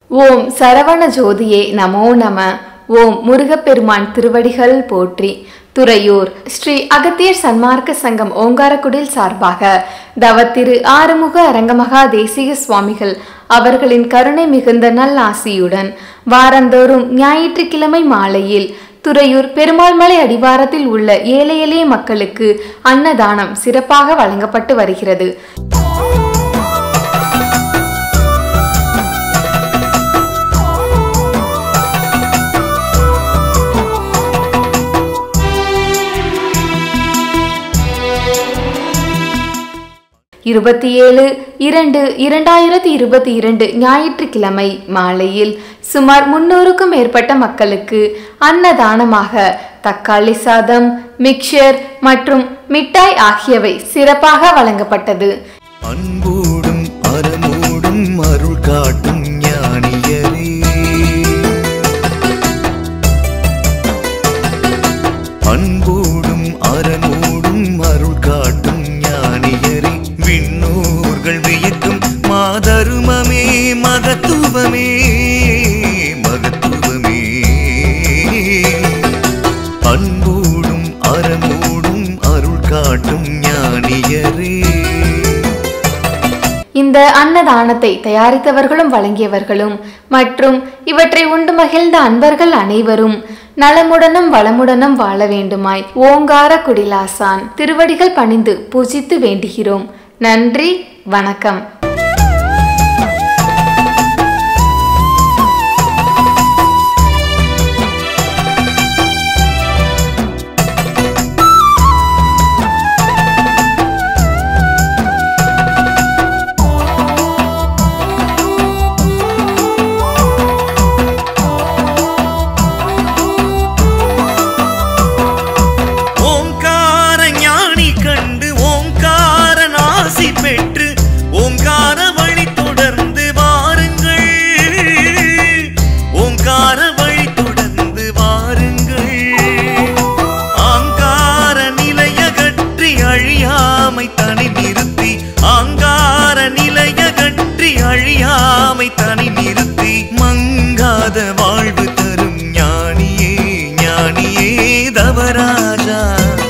ஓம் சரவண ஜோதியே நமோ நம ஓம் முருகப்பெருமான் திருவடிகள் போற்றி துறையூர் ஸ்ரீ அகத்தியர் சன்மார்க்க சங்கம் ஓங்காரக்குடில் சார்பாக தவத்திரு ஆறுமுக அரங்கமகா தேசிக சுவாமிகள் அவர்களின் கருணை மிகுந்த நல் ஆசியுடன் வாரந்தோறும் ஞாயிற்றுக்கிழமை மாலையில் துறையூர் பெருமாள் மலை அடிவாரத்தில் உள்ள ஏழை எளிய மக்களுக்கு அன்னதானம் சிறப்பாக வழங்கப்பட்டு வருகிறது இருபத்தி ஏழு இரண்டு இரண்டாயிரத்தி இருபத்தி இரண்டு ஞாயிற்றுக்கிழமை மாலையில் சுமார் முன்னூறுக்கும் மேற்பட்ட மக்களுக்கு அன்னதானமாக தக்காளி சாதம் மிக்சர் மற்றும் மிட்டாய் ஆகியவை சிறப்பாக வழங்கப்பட்டது அன்போடும் அறமோடும் அருள் காட்டும் ஞானியரே அன்போடும் அறமோடும் அருள் காட்டும் ஞானியரே விண்ணோர்கள் வியக்கும் மாதருமமே மகத்துவமே மகத்துவமே அன்போடும் அறமோடும் அருள் காட்டும் ஞானியரே இந்த அன்னதானத்தை தயாரித்தவர்களும் வழங்கியவர்களும் மற்றும் இவற்றை உண்டு மகிழ்ந்த அன்பர்கள் அனைவரும் நலமுடனும் வளமுடனும் வாழ வேண்டுமாய் ஓங்கார குடிலாசான் திருவடிகள் பணிந்து பூஜித்து வேண்டுகிறோம் நன்றி வணக்கம் ஓங்கார ஞானி கண்டு ஓங்கார நாசி பெற்று ஓங்கார வழி தொடர்ந்து வாருங்கள் ஓங்கார வழி தொடர்ந்து வாருங்கள் ஆங்கார நிலையகற்றி அழியாமை தனி நிறுத்தி ஆங்கார நிலையகற்றி அழியாமை தனி நிறுத்தி மங்காத வாழ்வு தரும் ஞானியே ஞானியே தவராஜா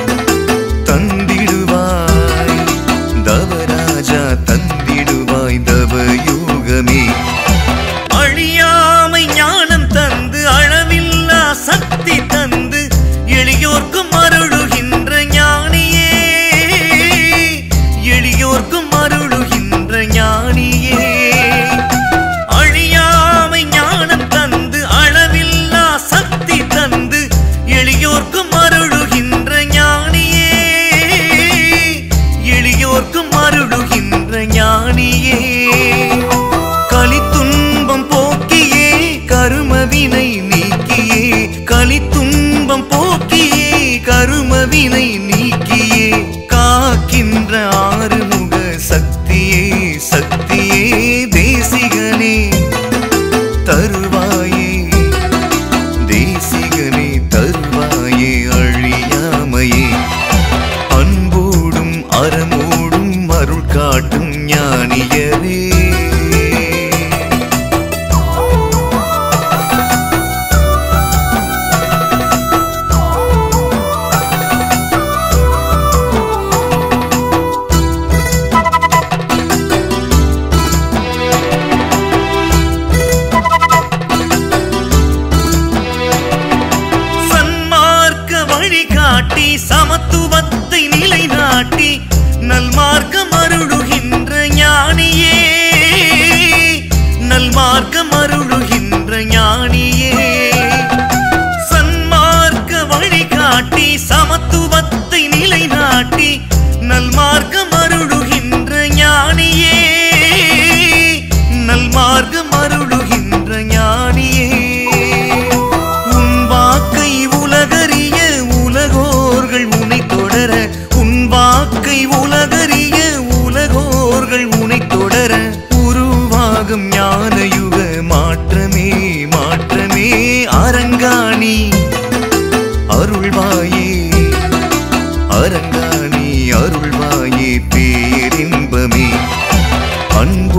தந்திடுவாய் தவராஜா தந்திடுவாய் தவயோகமே அழியாமை ஞானம் தந்து அளவில்லா சக்தி தந்து எளியோர்க்கும் அருளுகின்ற ஞானியே எளியோர்க்கும் அருளுகின்ற ஞானியே அழியாமை ஞானம் தந்து அளவில்லா சக்தி தந்து எளியோர்க்கும் அருளுகின்ற ஞானியே எளியோர்க்கும் அருளுகின்ற ஞானியே கலித்துன்பம் போக்கியே கருமவினை நீக்கியே கலித்துன்பம் போக்கியே கருமவினை நீக்கியே காக்கின்ற ஆறுமுக சக்தியே சக்தியே தேசிகனே தருவாயே தேசிகனே தருவாயே அழியாமையே அன்போடும் அறமோடும் அருள் காட்டும் ஞானியரே சன்மார்க்க வழிகாட்டி சமத்துவத்தை நிலைநாட்டி நல்மார்க்கம் அருளுகின்ற ஞானியே நல்மார்க்கம் அருளுகின்ற ஞானியே சன்மார்க்க வழிகாட்டி சமத்துவத்தை நிலைநாட்டி நல்மார்க்கம் அருளுகின்ற ஞானியே நல்மார்க்கம் அருளுகின்ற ஞானியே உன் வாக்கை உலகறிய உலகோர்கள் உனை தொடர உன் வாக்கை உலகறிய உலகோர்கள் உனை தொடர உருவாகும் ஞானயுக மாற்றமே மாற்றமே அரங்காணி அருள்வாயே அரங்காணி அருள்வாயே பேரின்பமே அன்பு